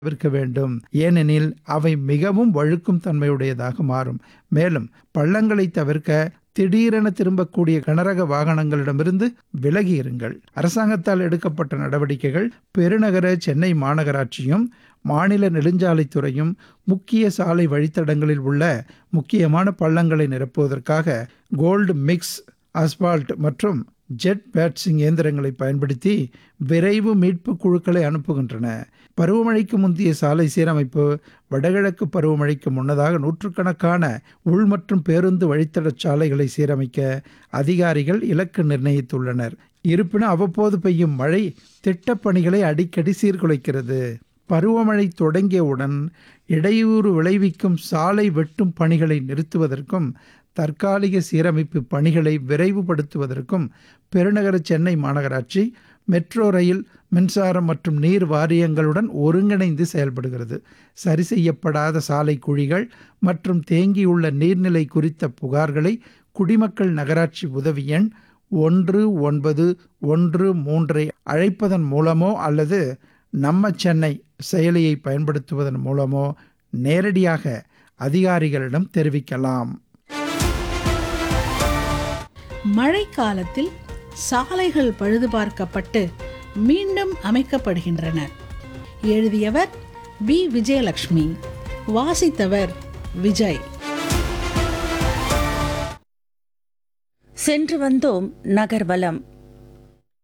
தவிர்க்க வேண்டும் ஏனெனில் அவை மிகவும் வழுக்கும் தன்மையுடையதாக மாறும் மேலும் பள்ளங்களை தவிர்க்க திடீரென திரும்பக்கூடிய கனரக வாகனங்களிடமிருந்து விலகி இருங்கள் அரசாங்கத்தால் எடுக்கப்பட்ட நடவடிக்கைகள் பெருநகர சென்னை மாநகராட்சியும் மாநில நெடுஞ்சாலைத்துறையும் முக்கிய சாலை வழித்தடங்களில் உள்ள முக்கியமான பள்ளங்களை நிரப்புவதற்காக கோல்டு மிக்ஸ் அஸ்பால்ட் மற்றும் ஜெட் பேட்சிங் இயந்திரங்களை பயன்படுத்தி விரைவு மீட்பு குழுக்களை அனுப்புகின்றன பருவமழைக்கு முந்தைய சாலை சீரமைப்பு வடகிழக்கு பருவமழைக்கு முன்னதாக நூற்றுக்கணக்கான உள் மற்றும் பேருந்து வழித்தட சாலைகளை சீரமைக்க அதிகாரிகள் இலக்கு நிர்ணயித்துள்ளனர் இருப்பினும் அவ்வப்போது பெய்யும் மழை திட்டப்பணிகளை அடிக்கடி சீர்குலைக்கிறது பருவமழை தொடங்கியவுடன் இடையூறு விளைவிக்கும் சாலை வெட்டும் பணிகளை நிறுத்துவதற்கும் தற்காலிக சீரமைப்பு பணிகளை விரைவுபடுத்துவதற்கும் பெருநகர சென்னை மாநகராட்சி மெட்ரோ ரயில் மின்சாரம் மற்றும் நீர் வாரியங்களுடன் ஒருங்கிணைந்து செயல்படுகிறது சரி செய்யப்படாத சாலை குழிகள் மற்றும் தேங்கியுள்ள நீர்நிலை குறித்த புகார்களை குடிமக்கள் நகராட்சி உதவி எண் ஒன்று ஒன்பது ஒன்று மூன்றை அழைப்பதன் மூலமோ அல்லது நம்ம சென்னை செயலியை பயன்படுத்துவதன் மூலமோ நேரடியாக அதிகாரிகளிடம் தெரிவிக்கலாம் மழைக்காலத்தில் சாலைகள் பழுதுபார்க்கப்பட்டு மீண்டும் அமைக்கப்படுகின்றன எழுதியவர் பி விஜயலட்சுமி வாசித்தவர் விஜய் சென்று வந்தோம் நகர்வலம்